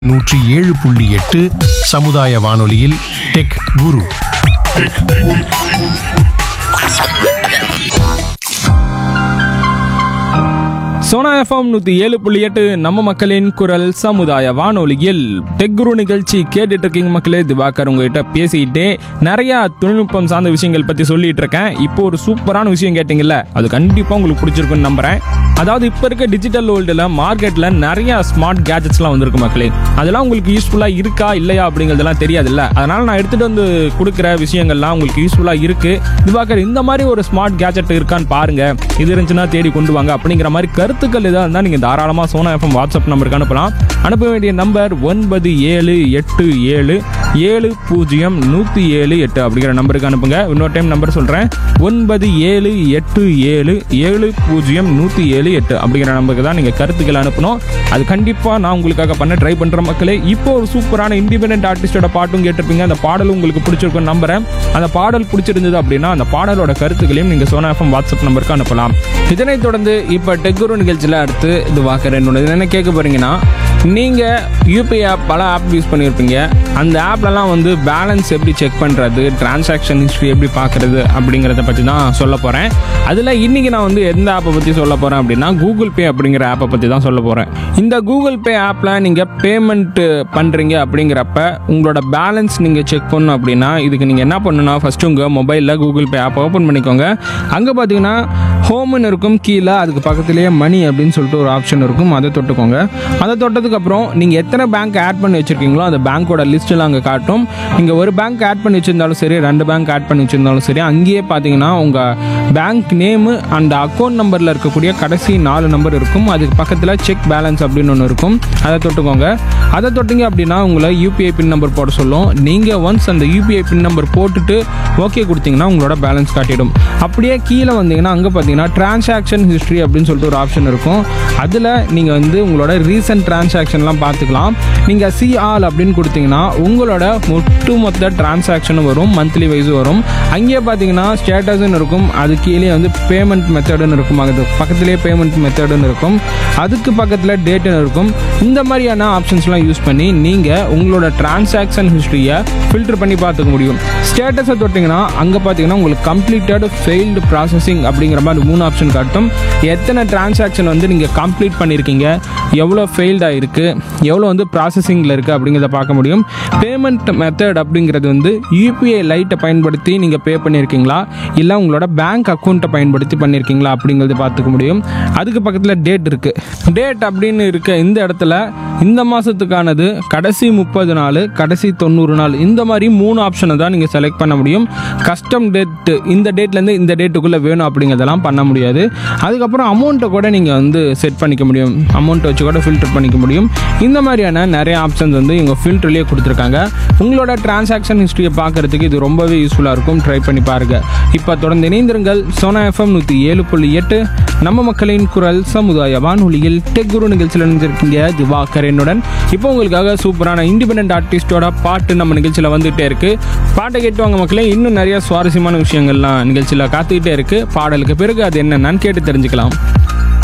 நூற்றி ஏழு புள்ளி எட்டு சமுதாய வானொலியில் டெக் குரு சோனா எஃப்எம் நூற்றி ஏழு புள்ளி எட்டு நம்ம மக்களின் குரல் சமுதாய வானொலியில் டெக் குரு நிகழ்ச்சி கேட்டுட்டு இருக்கீங்க மக்களே திவாகர் உங்ககிட்ட பேசிக்கிட்டே நிறைய தொழில்நுட்பம் சார்ந்த விஷயங்கள் பற்றி சொல்லிட்டு இருக்கேன் இப்போ ஒரு சூப்பரான விஷயம் கேட்டிங்கல்ல அது கண்டிப்பாக உங்களுக்கு பிடிச்சிருக்குன்னு நம்புறேன் அதாவது இப்போ இருக்க டிஜிட்டல் வேர்ல்டில் மார்க்கெட்டில் நிறைய ஸ்மார்ட் கேஜெட்ஸ்லாம் வந்திருக்கு மக்களே அதெல்லாம் உங்களுக்கு யூஸ்ஃபுல்லாக இருக்கா இல்லையா அப்படிங்கிறதெல்லாம் தெரியாதுல்ல அதனால் நான் எடுத்துகிட்டு வந்து கொடுக்குற விஷயங்கள்லாம் உங்களுக்கு யூஸ்ஃபுல்லாக இருக்குது திவாகர் இந்த மாதிரி ஒரு ஸ்மார்ட் கேஜெட் இருக்கான்னு பாருங்க இது இருந்துச்சுன்னா தேடி கொண்டு வாங்க அப்படிங்கிற மாதிரி கருத்துக்கள் எதாக இருந்தால் நீங்கள் தாராளமாக சோனா எஃப்எம் வாட்ஸ்அப் நம்பருக்கு அனுப்பலாம் அனுப்ப வேண்டிய நம்பர் ஒன்பது ஏழு எட்டு ஏழு ஏழு பூஜ்ஜியம் நூற்றி ஏழு எட்டு அப்படிங்கிற நம்பருக்கு அனுப்புங்க இன்னொரு டைம் நம்பர் சொல்கிறேன் ஒன்பது ஏழு எட்டு ஏழு ஏழு பூஜ்ஜியம் நூற்றி ஏழு எட்டு அப்படிங்கிற நம்பருக்கு தான் நீங்கள் கருத்துக்கள் அனுப்பணும் அது கண்டிப்பாக நான் உங்களுக்காக பண்ண ட்ரை பண்ணுற மக்களே இப்போ ஒரு சூப்பரான இண்டிபெண்டன்ட் ஆர்டிஸ்டோட பாட்டும் கேட்டிருப்பீங்க அந்த பாடல் உங்களுக்கு பிடிச்சிருக்குன்னு நம்புறேன் அந்த பாடல் பிடிச்சிருந்தது அப்படின்னா அந்த பாடலோட கருத்துக்களையும் நீங்கள் சோனா எஃப்எம் வாட்ஸ்அப் நம்பருக்கு அனுப்பலாம் இதனைத் தொடர்ந்து இப்போ டெக்குரு நிகழ்ச்சியில் அடுத்து இது வாக்கர் என்னோட என்ன கேட்க போறீங்கன்னா நீங்கள் யூபிஐ ஆப் பல ஆப் யூஸ் பண்ணியிருப்பீங்க அந்த ஆப்லலாம் வந்து பேலன்ஸ் எப்படி செக் பண்ணுறது டிரான்சாக்ஷன் ஹிஸ்ட்ரி எப்படி பார்க்குறது அப்படிங்கிறத பற்றி தான் சொல்ல போகிறேன் அதில் இன்றைக்கி நான் வந்து எந்த ஆப்பை பற்றி சொல்ல போகிறேன் அப்படின்னா கூகுள் பே அப்படிங்கிற ஆப்பை பற்றி தான் சொல்ல போகிறேன் இந்த கூகுள் பே ஆப்பில் நீங்கள் பேமெண்ட்டு பண்ணுறீங்க அப்படிங்கிறப்ப உங்களோட பேலன்ஸ் நீங்கள் செக் பண்ணணும் அப்படின்னா இதுக்கு நீங்கள் என்ன பண்ணணும்னா ஃபஸ்ட்டு உங்கள் மொபைலில் கூகுள் பே ஆப்பை ஓப்பன் பண்ணிக்கோங்க அங்கே பார்த்தீங்கன்னா ஹோம்னு இருக்கும் கீழே அதுக்கு பக்கத்துலேயே மணி அப்படின்னு சொல்லிட்டு ஒரு ஆப்ஷன் இருக்கும் அதை தொட்டுக்கோங்க அதை தொட்டதுக்கு அப்புறம் நீங்கள் எத்தனை பேங்க் ஆட் பண்ணி வச்சிருக்கீங்களோ அந்த பேங்க்கோட லிஸ்ட்டில் அங்கே காட்டும் நீங்கள் ஒரு பேங்க் ஆட் பண்ணி வச்சிருந்தாலும் சரி ரெண்டு பேங்க் ஆட் பண்ணி வச்சிருந்தாலும் சரி அங்கேயே பார்த்தீங்கன்னா உங்கள் பேங்க் நேமு அந்த அக்கௌண்ட் நம்பரில் இருக்கக்கூடிய கடைசி நாலு நம்பர் இருக்கும் அதுக்கு பக்கத்தில் செக் பேலன்ஸ் அப்படின்னு ஒன்று இருக்கும் அதை தொட்டுக்கோங்க அதை தொட்டிங்க அப்படின்னா உங்களை யூபிஐ பின் நம்பர் போட சொல்லும் நீங்கள் ஒன்ஸ் அந்த யூபிஐ பின் நம்பர் போட்டுட்டு ஓகே கொடுத்தீங்கன்னா உங்களோட பேலன்ஸ் காட்டிடும் அப்படியே கீழே வந்தீங்கன்னா அங்கே பார்த்தீங்கன்னா டிரான்சாக்ஷன் ஹிஸ்ட்ரி அப்படின்னு சொல்லிட்டு ஒரு ஆப்ஷன் இருக்கும் அதில் நீங்கள் வந்து உங்களோட ரீசன்ட் டிரான்சாக்ஷன்லாம் பார்த்துக்கலாம் நீங்கள் சி ஆல் அப்படின்னு கொடுத்தீங்கன்னா உங்களோட ஒட்டுமொத்த டிரான்சாக்ஷனும் வரும் மந்த்லி வைஸ் வரும் அங்கேயே பார்த்தீங்கன்னா ஸ்டேட்டஸ்ன்னு இருக்கும் அது கீழே வந்து பேமெண்ட் மெத்தடுன்னு இருக்கும் அது பக்கத்துலேயே பேமெண்ட் மெத்தடுன்னு இருக்கும் அதுக்கு பக்கத்தில் டேட்டுன்னு இருக்கும் இந்த மாதிரியான ஆப்ஷன்ஸ்லாம் யூஸ் பண்ணி நீங்கள் உங்களோட டிரான்சாக்ஷன் ஹிஸ்ட்ரியை ஃபில்டர் பண்ணி பார்த்துக்க முடியும் ஸ்டேட்டஸை தொட்டிங்கன்னா அங்கே பார்த்தீங்கன்னா உங்களுக்கு கம்ப்ளீட்டட் ஃபெயில்டு ப்ராசஸிங் அப்படிங்கிற மாதிரி மூணு ஆப்ஷன் காட்டும் எத்தனை டிரான்சாக்ஷன் வந்து நீங்கள் கம்ப்ளீட் பண்ணியிருக்கீங்க எவ்வளோ ஃபெயில்டாக இருக்குது எவ்வளோ வந்து ப்ராசஸிங்கில் இருக்குது அப்படிங்கிறத பார்க்க முடியும் பேமெண்ட் மெத்தட் அப்படிங்கிறது வந்து யூபிஐ லைட்டை பயன்படுத்தி நீங்கள் பே பண்ணியிருக்கீங்களா இல்லை உங்களோட பேங்க் அக்கௌண்ட்டை பயன்படுத்தி பண்ணியிருக்கீங்களா அப்படிங்கிறது பார்த்துக்க முடியும் அதுக்கு பக்கத்தில் டேட் இருக்குது டேட் அப்படின்னு இருக்க இந்த இடத்துல இந்த மாதத்துக்கானது கடைசி முப்பது நாள் கடைசி தொண்ணூறு நாள் இந்த மாதிரி மூணு ஆப்ஷனை தான் நீங்கள் செலக்ட் பண்ண முடியும் கஸ்டம் டேட்டு இந்த டேட்லேருந்து இந்த டேட்டுக்குள்ளே வேணும் அப்படிங்கிறதெல்லாம் பண்ண முடியாது அதுக்கப்புறம் அமௌண்ட்டை கூட நீங்கள் வந்து செட் பண்ணிக்க முடியும் அமௌண்ட் வச்சு கூட ஃபில்டர் பண்ணிக்க முடியும் இந்த மாதிரியான நிறைய ஆப்ஷன்ஸ் வந்து இவங்க ஃபில்டர்லேயே கொடுத்துருக்காங்க உங்களோட டிரான்சாக்ஷன் ஹிஸ்ட்ரியை பார்க்கறதுக்கு இது ரொம்பவே யூஸ்ஃபுல்லாக இருக்கும் ட்ரை பண்ணி பாருங்கள் இப்போ தொடர்ந்து இணைந்திருங்கள் சோனா எஃப்எம் நூற்றி ஏழு புள்ளி எட்டு நம்ம மக்களின் குரல் சமுதாய வானொலியில் டெக் குரு நிகழ்ச்சியில் நினைஞ்சிருக்கீங்க திவாகரனுடன் இப்போ உங்களுக்காக சூப்பரான இண்டிபெண்டன்ட் ஆர்டிஸ்டோட பாட்டு நம்ம நிகழ்ச்சியில் வந்துகிட்டே இருக்கு பாட்டை கேட்டுவாங்க மக்களே இன்னும் நிறைய சுவாரஸ்யமான விஷயங்கள்லாம் நிகழ்ச்சியில் காத்துக்கிட்டே இருக்கு பாடலுக்கு பிறகு அது என்னென்னு கேட்டு தெரிஞ்சுக்கலாம்